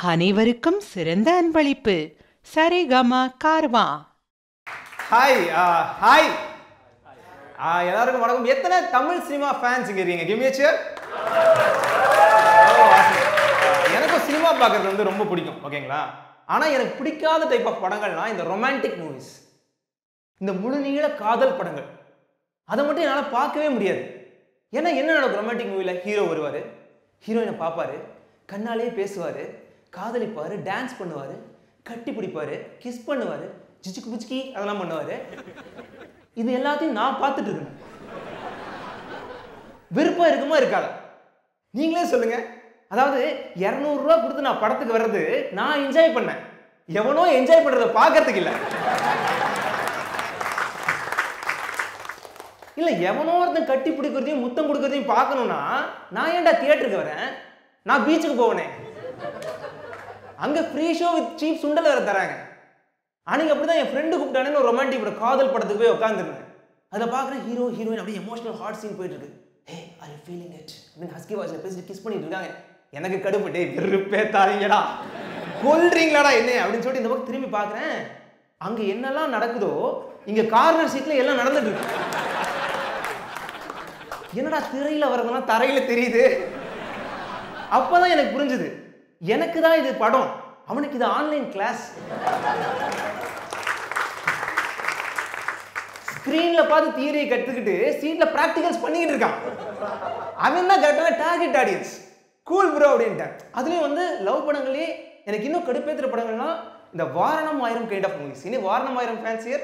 அனைவருக்கும் சிறந்த அன்பளிப்பு சரிகம கார்வா ஹாய் ஹாய் எல்லாருக்கும் வணக்கம் எத்தனை தமிழ் சினிமா ஃபேன்ஸ் இங்க இருக்கீங்க கிவ் மீ சேர் எனக்கும் சினிமா பார்க்கறது வந்து ரொம்ப பிடிக்கும் ஓகேங்களா ஆனா எனக்கு பிடிக்காத டைப் ஆஃப் படங்கள்னா இந்த ரொமான்டிக் மூவிஸ் இந்த முழுநீள காதல் படங்கள் அதை மட்டும் என்னால் பார்க்கவே முடியாது ஏன்னா என்ன நடக்கும் ரொமான்டிக் மூவியில் ஹீரோ வருவார் ஹீரோயினை பார்ப்பாரு கண்ணாலே பேசுவார் காதலிப்பார் டான்ஸ் பண்ணுவார் கட்டி பிடிப்பார் கிஸ் பண்ணுவார் ஜிச்சுக்கு புச்சுக்கி அதெல்லாம் பண்ணுவார் இது எல்லாத்தையும் நான் பார்த்துட்டு இருக்கேன் விருப்பம் இருக்குமா இருக்காதா நீங்களே சொல்லுங்க அதாவது இரநூறுவா கொடுத்து நான் படத்துக்கு வர்றது நான் என்ஜாய் பண்ணேன் எவனோ என்ஜாய் பண்றதை பார்க்கறதுக்கு இல்லை இல்ல எவனோ ஒருத்தன் கட்டி பிடிக்கிறதையும் முத்தம் கொடுக்கறதையும் பார்க்கணும்னா நான் ஏன்டா தியேட்டருக்கு வரேன் நான் பீச்சுக்கு போவனே அங்க ஃப்ரீ ஷோ வித் சீப் சுண்டல் வேற தராங்க அன்னைக்கு அப்படிதான் என் ஃப்ரெண்டு கூப்பிட்டானே ஒரு ரொமான்டிக் படம் காதல் படத்துக்கு போய் உட்காந்துருந்தேன் அதில் பார்க்குறேன் ஹீரோ ஹீரோயின் அப்படியே எமோஷனல் ஹார்ட் சீன் போயிட்டு இருக்கு hey are you feeling it அப்படின்னு ஹஸ்கி வாய்ஸ்ல பேசிட்டு கிஸ் பண்ணிட்டு இருக்காங்க எனக்கு கடுப்பு டே வெறுப்பே தாரீங்கடா கொல்றீங்களாடா என்ன அப்படின்னு சொல்லிட்டு இந்த பக்கம் திரும்பி பார்க்குறேன் அங்க என்னெல்லாம் நடக்குதோ இங்க கார்னர் சீட்ல எல்லாம் நடந்துட்டு இருக்கு என்னடா திரையில வர்றதெல்லாம் தரையில தெரியுது அப்பதான் எனக்கு புரிஞ்சுது எனக்கு தான் இது படம் அவனுக்கு இது ஆன்லைன் கிளாஸ் ஸ்கிரீன்ல பார்த்து தியரியை கத்துக்கிட்டு சீட்ல பிராக்டிகல்ஸ் பண்ணிக்கிட்டு இருக்கான் அவன் தான் கரெக்டான டார்கெட் ஆடியன்ஸ் கூல் ப்ரோ அப்படின்ட்டேன் அதுலயும் வந்து லவ் படங்களே எனக்கு இன்னும் கடுப்பேத்துற படங்கள்னா இந்த வாரணம் ஆயிரம் கைண்ட் ஆஃப் மூவிஸ் இனி வாரணம் ஆயிரம் ஃபேன்சியர்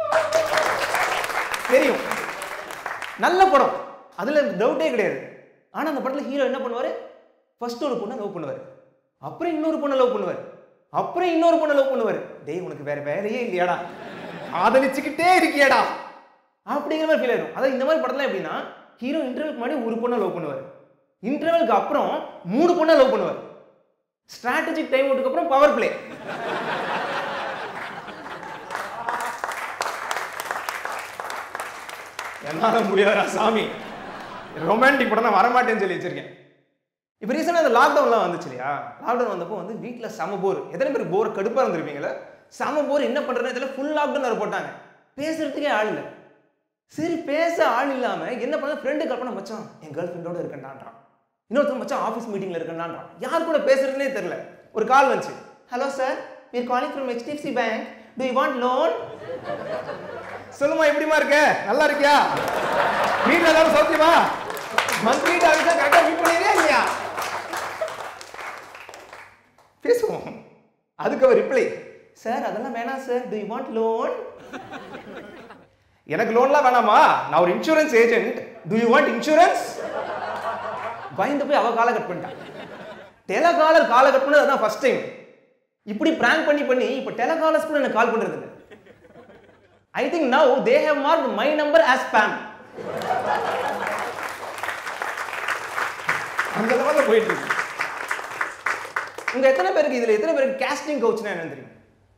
தெரியும் நல்ல படம் அதுல டவுட்டே கிடையாது ஆனா அந்த படத்துல ஹீரோ என்ன பண்ணுவாரு ஃபர்ஸ்ட் ஒரு பொண்ணை லவ் பண்ணுவார் அப்புறம் இன்னொரு பொண்ணை லவ் பண்ணுவார் அப்புறம் இன்னொரு பொண்ணை லவ் பண்ணுவார் டேய் உனக்கு வேற வேலையே இல்லையாடா ஆதலிச்சுக்கிட்டே இருக்கியாடா அப்படிங்கிற மாதிரி ஃபீல் ஆயிடும் அதாவது இந்த மாதிரி படத்துல எப்படின்னா ஹீரோ இன்டர்வலுக்கு முன்னாடி ஒரு பொண்ணை லவ் பண்ணுவார் இன்டர்வலுக்கு அப்புறம் மூணு பொண்ணை லவ் பண்ணுவார் ஸ்ட்ராட்டஜிக் டைம் அவுட்டுக்கு அப்புறம் பவர் பிளே என்னால முடியாதா சாமி ரொமான்டிக் படம் நான் வரமாட்டேன்னு சொல்லி வச்சிருக்கேன் இப்போ ரீசெண்டாக அந்த லாக்டவுன்லாம் வந்துச்சு இல்லையா லாக்டவுன் வந்தப்போ வந்து வீட்டில் செம போர் எத்தனை பேர் போர் கடுப்பாக இருந்திருப்பீங்களா செம போர் என்ன பண்ணுறதுன்னு தெரியல ஃபுல் லாக்டவுன் வேறு போட்டாங்க பேசுறதுக்கே ஆள் இல்லை சரி பேச ஆள் இல்லாமல் என்ன பண்ண ஃப்ரெண்டு கல்பனை மச்சான் என் கேர்ள் ஃப்ரெண்டோட இருக்கேன்டான்றான் இன்னொருத்தன் மச்சான் ஆஃபீஸ் மீட்டிங்கில் இருக்கேன்டான்றான் யார் கூட பேசுறதுனே தெரியல ஒரு கால் வந்துச்சு hello sir Veer calling from HDFC bank do you want loan சொல்லுமா எப்படிமா இருக்க நல்லா இருக்கியா வீட்டில் எல்லாரும் சௌக்கியமா மந்த்லி டார்கெட் கரெக்டாக மீட் பண்ணிடுறியா இல்லையா பேசுவோம் அதுக்கு அவர் ரிப்ளை சார் அதெல்லாம் வேணாம் sir do you want loan எனக்கு லோன்லாம் வேணாமா நான் ஒரு insurance agent do you want insurance பயந்து போய் அவ காலை கட் பண்ணிட்டான் டெலகாலர் காலை கட் பண்ணது அதான் ஃபர்ஸ்ட் டைம் இப்படி பிராங்க் பண்ணி பண்ணி இப்போ டெலகாலர்ஸ் கூட எனக்கு கால் பண்றது இல்லை I think now they have mark my number as spam அந்த லெவலில் போயிட்டு இருக்கு உங்க எத்தனை பேருக்கு இதுல எத்தனை பேருக்கு கேஸ்டிங் கவுச்னா என்னன்னு தெரியும்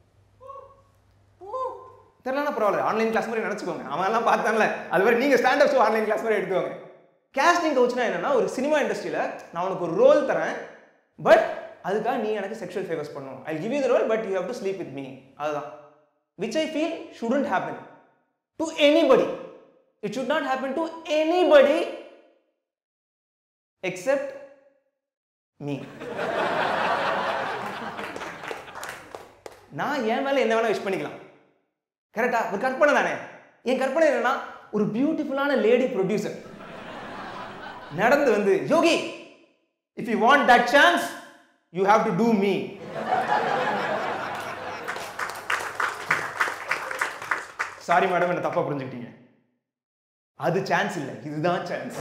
தெரியலனா பரவாயில்ல ஆன்லைன் கிளாஸ் மாதிரி நினச்சிக்கோங்க அவன் எல்லாம் பார்த்தான்ல அது மாதிரி நீங்கள் ஸ்டாண்ட் அப் ஆன்லைன் கிளாஸ் மாதிரி எடுத்துக்கோங்க கேஸ்டிங் கவுச்னா என்னன்னா ஒரு சினிமா இண்டஸ்ட்ரியில் நான் உனக்கு ஒரு ரோல் தரேன் பட் அதுக்காக நீ எனக்கு செக்ஷுவல் ஃபேவர்ஸ் பண்ணணும் I give you the role but you have to sleep with me அதுதான் which I feel shouldn't happen to anybody it should not happen to anybody except me நான் என் மேல என்ன வேணா விஷ் பண்ணிக்கலாம் கரெக்டா ஒரு கற்பனை தானே என் கற்பனை என்னன்னா ஒரு பியூட்டிஃபுல்லான லேடி ப்ரொடியூசர் நடந்து வந்து Yogi if you want that chance you have to do me sorry madam என்ன தப்பா புரிஞ்சுக்கிட்டீங்க அது சான்ஸ் இல்லை இதுதான் சான்ஸ்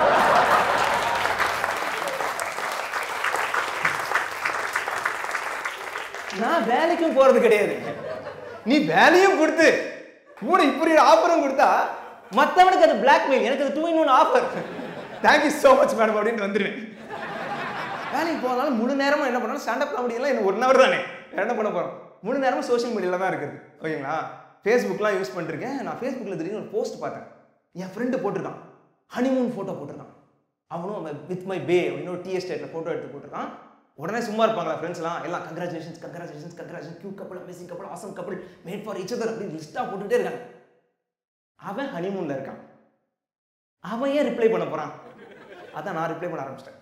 நான் வேலைக்கும் போறது கிடையாது நீ வேலையும் கொடுத்து கூட இப்படி ஆஃபரும் கொடுத்தா மத்தவனுக்கு அது பிளாக்மெயில் எனக்கு அது two in one offer thank you so much madam அப்படின்னு வந்துடுவேன் வேலைக்கு போனாலும் முழு நேரமும் என்ன பண்ணணும் ஸ்டாண்டப் காமெடி எல்லாம் இன்னும் ஒன் ஹவர் தானே வேற என்ன பண்ண போறோம் முழு நேரமும் சோஷியல் மீடியாவில் தான் இருக்குது ஓகேங்களா ஃபேஸ்புக்லாம் யூஸ் பண்ணிருக்கேன் நான் ஃபேஸ்புக்கில் திடீர்னு ஒரு போஸ்ட் பார்த்தேன் என் ஃப்ரெண்டு போட்டிருக்கான் ஹனிமூன் ஃபோட்டோ போட்டிருக்கான் அவனும் வித் மை பே அப்படின்னு ஒரு டி எஸ்டேட்டில் ஃபோட்டோ எடுத்து போட்டிருக்கான் உடனே சும்மா இருப்பாங்களா ஃப்ரெண்ட்ஸ்லாம் எல்லாம் congratulations congratulations congratulation cute couple amazing couple awesome couple made for each other அப்படின்னு லிஸ்ட்டாக போட்டுட்டே இருக்காங்க அவன் ஹனிமூனில் இருக்கான் அவன் ஏன் ரிப்ளை பண்ண போகிறான் அதான் நான் ரிப்ளை பண்ண ஆரம்பிச்சிட்டேன்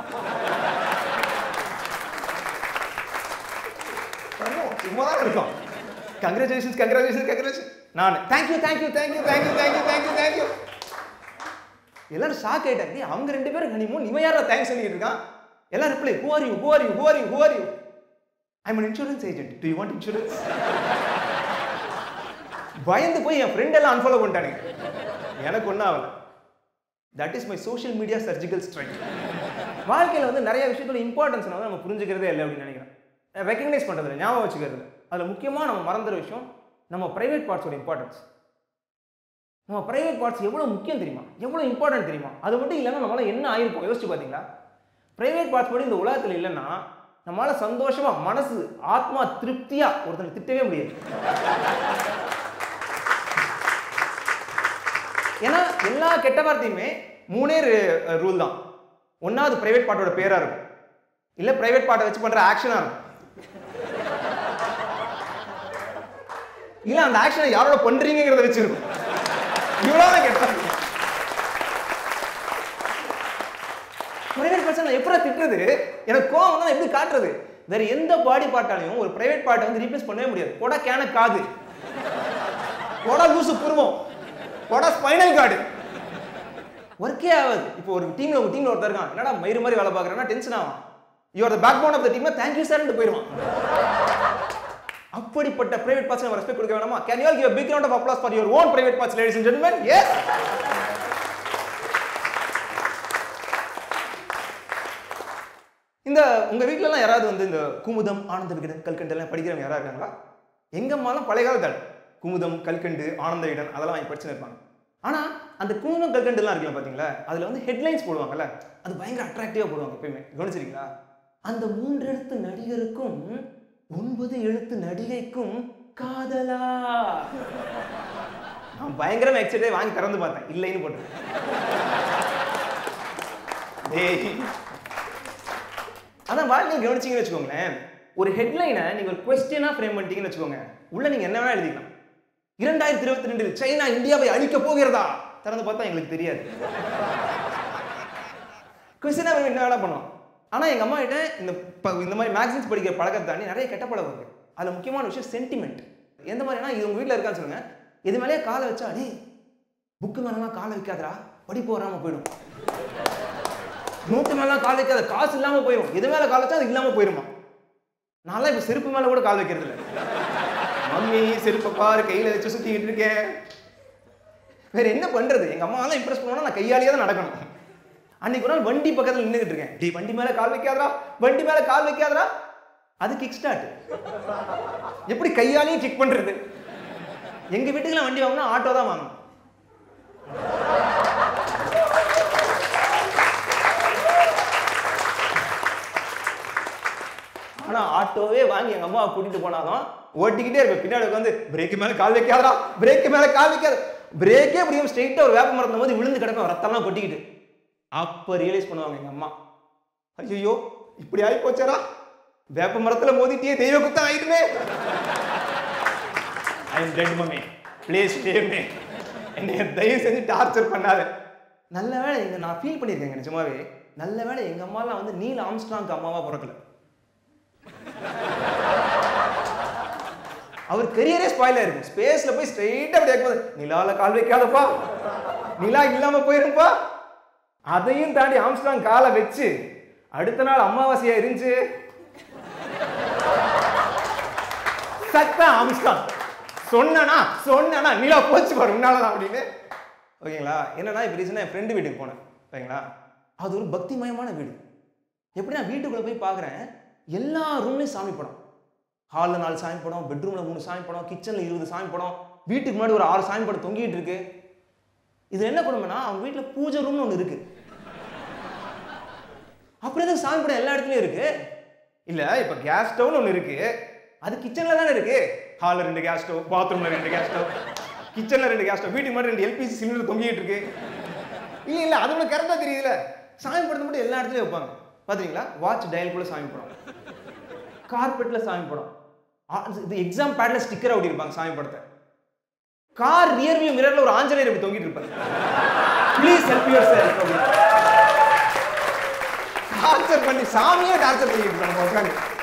சும்மா தான் இருக்கும் கங்க்ராச்சுலேஷன்ஸ் கங்க்ராச்சுலேஷன்ஸ் கங்க்ராச்சுலேஷன் நான் thank you thank you thank you thank you thank you thank you thank you எல்லாரும் ஷாக் ஆயிட்டாங்க "டேய், அவங்க ரெண்டு பேரும் ஹனிமூன் இவன் யாரா தேங்க்ஸ் சொல்லிட்டு இருக்கான் எல்லாம் reply who are you who are you who are you who are you I an insurance agent do you want insurance பயந்து போய் என் ஃப்ரெண்ட் எல்லாம் அன்ஃபாலோ பண்ணிட்டானுங்க எனக்கு ஒன்றும் ஆகல that is my social media surgical strike வாழ்க்கையில் வந்து நிறைய விஷயத்தோட இம்பார்ட்டன்ஸ் வந்து நம்ம புரிஞ்சுக்கிறதே இல்லை அப்படின்னு நினைக்கிறேன் ரெக்கக்னைஸ் பண்ணுறது இல்லை ஞாபகம் வச்சுக்கிறது இல்லை அதில் முக்கியமாக நம்ம மறந்துற விஷயம் நம்ம ப்ரைவேட் பார்ட்ஸோட இம்பார்ட்டன்ஸ் நம்ம ப்ரைவேட் பார்ட்ஸ் எவ்வளோ முக்கியம் தெரியுமா எவ்வளோ இம்பார்ட்டன்ட் தெரியுமா அது மட்டும் இல்லாமல் நம்மளால என்ன ஆயிருக்கும் யோசிச்சு பார்த்தீங்களா ப்ரைவேட் பார்ட்ஸ் மட்டும் இந்த உலகத்தில் இல்லைன்னா நம்மளால சந்தோஷமா மனசு ஆத்மா திருப்தியா ஒருத்தனை திட்டவே முடியாது ஏன்னா எல்லா கெட்ட வார்த்தையுமே மூணே ரூல் தான் ஒன்னாவது பிரைவேட் பார்ட்டோட பேரா இருக்கும் இல்ல பிரைவேட் பார்ட்டை வச்சு பண்ற ஆக்ஷனா இருக்கும் இல்ல அந்த ஆக்ஷனை யாரோட பண்றீங்கிறத வச்சு இருக்கும் இவ்வளவுதான் கெட்ட வார்த்தை. பிரைவேட் பர்சன் நான் எப்படி திட்டுறது எனக்கு கோவம் வந்து நான் எப்படி காட்டுறது வேற எந்த பாடி பார்ட்டாலையும் ஒரு பிரைவேட் பார்ட்டை வந்து ரீப்ளேஸ் பண்ணவே முடியாது போடா கேன காது போடா லூசு புருவம் போடா ஸ்பைனல் கார்டு ஒர்க்கே ஆகாது இப்போ ஒரு டீம்ல ஒரு டீம்ல ஒருத்தர் இருக்கான் என்னடா மயிறு மாதிரி வேலை பார்க்குறேன்னா டென்ஷன் ஆகும் you are the backbone of the டீம்ல தேங்க்யூ சார்னு போயிடுவான் அப்படிப்பட்ட பிரைவேட் பார்ட்ஸ் நம்ம ரெஸ்பெக்ட் கொடுக்க வேணாமா can you all give big round of applause for your own private parts ladies and gentlemen yes இந்த உங்க வீட்ல எல்லாம் யாராவது வந்து இந்த குமுதம் ஆனந்த விகடன் கல்கண்டு எல்லாம் படிக்கிறவங்க யாராவது இருக்காங்களா எங்க அம்மாலாம் பழைய காலத்தாள் குமுதம் கல்கண்டு ஆனந்த விகடன் அதெல்லாம் வாங்கி படிச்சுன்னு இருப்பாங்க ஆனா அந்த குமுதம் கல்கண்டு எல்லாம் இருக்குல்ல பாத்தீங்களா அதுல வந்து ஹெட்லைன்ஸ் போடுவாங்கல்ல அது பயங்கர அட்ராக்டிவா போடுவாங்க எப்பயுமே கவனிச்சிருக்கீங்களா அந்த மூன்று எழுத்து நடிகருக்கும் ஒன்பது எழுத்து நடிகைக்கும் காதலா நான் பயங்கரமா எக்ஸைட்டே வாங்கி திறந்து பார்த்தேன் இல்லைன்னு போட்டேன் டேய் அதான் வாழ்க்கையில் கவனிச்சிங்கன்னு வச்சுக்கோங்களேன் ஒரு ஹெட்லைனை நீங்க ஒரு கொஸ்டினா ஃப்ரேம் பண்ணிட்டீங்கன்னு வச்சுக்கோங்க உள்ள நீங்க என்ன வேணா எழுதிக்கலாம் இரண்டாயிரத்தி இருபத்தி ரெண்டில் சைனா இந்தியாவை அழிக்க போகிறதா திறந்து பார்த்தா எங்களுக்கு தெரியாது கொஸ்டினா என்ன வேணா பண்ணலாம் ஆனா எங்க அம்மா கிட்ட இந்த ப- இந்த மாதிரி மேக்சின்ஸ் படிக்கிற பழக்கத்தை தாண்டி நிறைய கெட்ட பழக்கம் இருக்கு அதுல முக்கியமான விஷயம் சென்டிமெண்ட் எந்த மாதிரினா இது உங்க வீட்ல இருக்கான்னு சொல்லுங்க இது மேலேயே காலை வச்சா டேய் புக்கு மேலாம் காலை வைக்காதடா படிப்பு வராம போயிடும் நோட்டு மேலாம் கால் வைக்காத காசு இல்லாம போயிடும் எது மேல கால் வச்சா அது இல்லாம போயிருமா நான்லாம் இப்ப செருப்பு மேல கூட கால் வைக்கிறது இல்ல மம்மி செருப்பை பாரு கையில வச்சு சுத்திக்கிட்டு இருக்கேன் வேற என்ன பண்றது எங்க அம்மாவெல்லாம் இம்ப்ரெஸ் பண்ணணும்னா நான் கையாலேயே தான் நடக்கணும் அன்னைக்கு ஒரு நாள் வண்டி பக்கத்துல நின்றுகிட்டு இருக்கேன் டேய் வண்டி மேல கால் வைக்காதடா வண்டி மேல கால் வைக்காதடா அது கிக் ஸ்டார்ட் எப்படி கையாலேயும் கிக் பண்றது எங்க வீட்டுக்குலாம் வண்டி வாங்கினா ஆட்டோ தான் வாங்கணும் ஆனா ஆட்டோவே வாங்கி எங்க அம்மாவை கூட்டிட்டு போனாலும் ஓட்டிக்கிட்டே இருப்பேன் பின்னாடி உட்காந்து பிரேக் மேல கால் வைக்காதடா பிரேக் மேல கால் வைக்காத பிரேக்கே முடியும் ஸ்ட்ரைட்டா ஒரு வேப்ப மரத்துல போது விழுந்து கிடப்பேன் ரத்தம்லாம் கொட்டிக்கிட்டு அப்ப ரியலைஸ் பண்ணுவாங்க எங்க அம்மா ஐயோ இப்படி ஆகி போச்சாரா வேப்ப மரத்துல மோதிட்டியே தெய்வ குத்தம் ஆயிடுமே I am dead mummy please save me என்னை தயவு செஞ்சு டார்ச்சர் பண்ணாத நல்ல வேளை எங்க நான் ஃபீல் பண்ணியிருக்கேங்க நிஜமாவே நல்ல வேளை எங்க அம்மாலாம் வந்து நீல் ஆம்ஸ்ட்ராங் அம்மாவா பிறக்கல அவர் கெரியரே ஸ்பாயில் ஆயிருக்கும் ஸ்பேஸ்ல போய் ஸ்ட்ரெயிட்டா அப்படி கேட்கும்போது நிலால கால் வைக்காதப்பா நிலா இல்லாம போயிருப்பா அதையும் தாண்டி ஆம்ஸ்ட்ராங் காலை வச்சு அடுத்த நாள் அமாவாசையா இருந்துச்சு சத்தா ஆம்ஸ்ட்ராங் சொன்னனா சொன்னனா நிலா போச்சு பாரு உன்னாலதான் அப்படின்னு ஓகேங்களா என்னன்னா இப்போ ரீசனாக என் ஃப்ரெண்டு வீட்டுக்கு போனேன் ஓகேங்களா அது ஒரு பக்திமயமான வீடு எப்படி நான் வீட்டுக்குள்ள போய் பார்க்குறேன் எல்லா ரூம்லையும் சாமி படம் ஹாலில் நாலு சாமி படம் பெட்ரூமில் மூணு சாமி படம் கிச்சனில் இருபது சாமி படம் வீட்டுக்கு முன்னாடி ஒரு ஆறு சாமி படம் தொங்கிட்டு இருக்கு இது என்ன பண்ணுவேன்னா அவங்க வீட்டில் பூஜை ரூம்னு ஒன்று இருக்கு அப்புறம் எதுக்கு சாமி படம் எல்லா இடத்துலையும் இருக்கு இல்லை இப்போ கேஸ் ஸ்டவ்னு ஒன்று இருக்கு அது கிச்சனில் தானே இருக்கு ஹாலில் ரெண்டு கேஸ் ஸ்டவ் பாத்ரூமில் ரெண்டு கேஸ் ஸ்டவ் கிச்சனில் ரெண்டு கேஸ் ஸ்டவ் வீட்டுக்கு முன்னாடி ரெண்டு எல்பிஜி சிலிண்டர் தொங்கிட்டு இருக்கு இல்லை இல்லை அது ஒன்று கரெக்டாக தெரியுதுல சாமி படத்தை மட்டும் எல்லா இடத்துலையும் வைப்பாங்க பாத்தீங்களா வாட்ச் டயலுக்குள்ள சாமி படம் கார்பெட்ல சாமி படம் ஆ, இது எக்ஸாம் பேட்ல ஸ்டிக்கர் ஒட்டியிருப்பாங்க சாமி படத்தை கார் ரியர் வியூ மிரர்ல ஒரு ஆஞ்சநேயர் இப்படி தொங்கிட்டு இருப்பாரு please help yourself torture பண்ணி சாமியே டார்ச்சர் பண்ணிட்டு இருப்பாங்க உட்காந்து